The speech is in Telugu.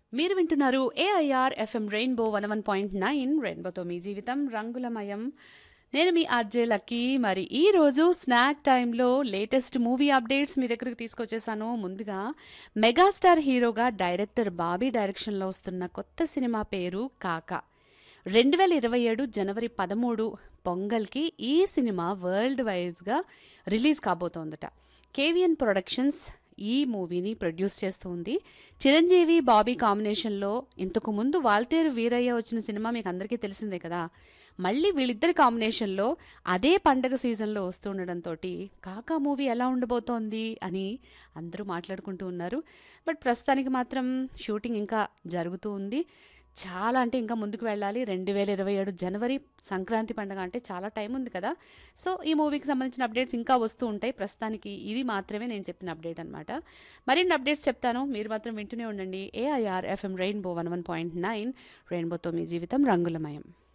మీరు వింటున్నారు AIR FM rainbow one one point nine రెయిన్బోతో మీ జీవితం రంగులమయం నేను మీ ఆర్జే లక్కీ మరి ఈ రోజు స్నాక్ టైంలో లేటెస్ట్ మూవీ అప్డేట్స్ మీ దగ్గరకు తీసుకొచ్చేసాను ముందుగా మెగాస్టార్ హీరోగా డైరెక్టర్ బాబీ డైరెక్షన్లో వస్తున్న కొత్త సినిమా పేరు కాకా రెండు వేల ఇరవై ఏడు జనవరి పదమూడు పొంగల్కి ఈ సినిమా వరల్డ్ వైడ్గా రిలీజ్ కాబోతోందట కేవిఎన్ ప్రొడక్షన్స్ ఈ మూవీని ప్రొడ్యూస్ చేస్తూ ఉంది చిరంజీవి బాబీ కాంబినేషన్లో ఇంతకు ముందు వాల్తేరు వీరయ్య వచ్చిన సినిమా మీకు అందరికీ తెలిసిందే కదా మళ్ళీ వీళ్ళిద్దరి కాంబినేషన్లో అదే పండగ సీజన్లో వస్తుండడంతో కాకా మూవీ ఎలా ఉండబోతోంది అని అందరూ మాట్లాడుకుంటూ ఉన్నారు బట్ ప్రస్తుతానికి మాత్రం షూటింగ్ ఇంకా జరుగుతూ ఉంది చాలా అంటే ఇంకా ముందుకు వెళ్ళాలి రెండు వేల ఇరవై ఏడు జనవరి సంక్రాంతి పండుగ అంటే చాలా టైం ఉంది కదా సో ఈ మూవీకి సంబంధించిన అప్డేట్స్ ఇంకా వస్తూ ఉంటాయి ప్రస్తుతానికి ఇది మాత్రమే నేను చెప్పిన అప్డేట్ అనమాట మరిన్ని అప్డేట్స్ చెప్తాను మీరు మాత్రం వింటూనే ఉండండి AIR FM rainbow one one point nine రెయిన్బోతో మీ జీవితం రంగులమయం